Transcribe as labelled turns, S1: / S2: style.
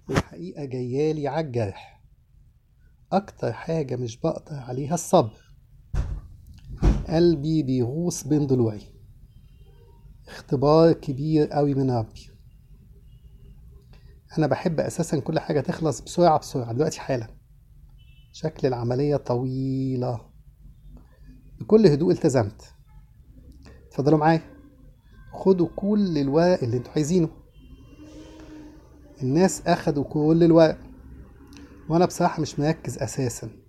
S1: الحقيقة جايالي عالجرح أكتر حاجة مش بقدر عليها الصبر قلبي بيغوص بين ضلوعي اختبار كبير قوي من ربي أنا بحب أساسا كل حاجة تخلص بسرعة بسرعة دلوقتي حالا شكل العملية طويلة بكل هدوء التزمت اتفضلوا معايا خدوا كل الورق اللي انتوا عايزينه الناس اخدوا كل الورق وانا بصراحة مش مركز اساسا